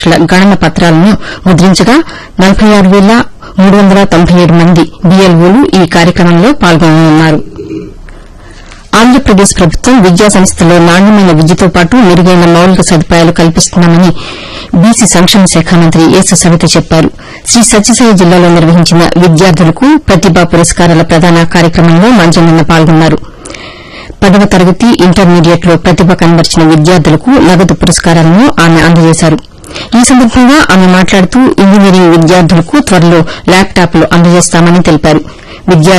లక్షల గణన పత్రాలను ముద్రించగా నలబై ఆరు పేల మూడు వందల తొంభై ఏడు మంది బీఎల్ఓలు ఈ కార్యక్రమంలో పాల్గొననున్నారు ఆంధ్రప్రదేశ్ ప్రభుత్వం విద్యా సంస్థల్లో నాణ్యమైన విద్యతో పాటు మెరుగైన మౌలిక సదుపాయాలు కల్పిస్తున్నామని బీసీ సంక్షేమ శాఖ మంత్రి యేసు సవిత చెప్పారు శ్రీ సత్యసాయి జిల్లాలో నిర్వహించిన విద్యార్థులకు ప్రతిభా పురస్కారాల ప్రదాన కార్యక్రమంలో మంజు నిన్న పాల్గొన్నారు పదవ తరగతి ఇంటర్మీడియట్ లో ప్రతిభ కనబర్చిన విద్యార్థులకు నగదు పురస్కారాలను ఆమె అందజేశారు ఈ సందర్భంగా ఆమె మాట్లాడుతూ ఇంజనీరింగ్ విద్యార్థులకు త్వరలో ల్యాప్టాప్లు అందజేస్తామని తెలిపారు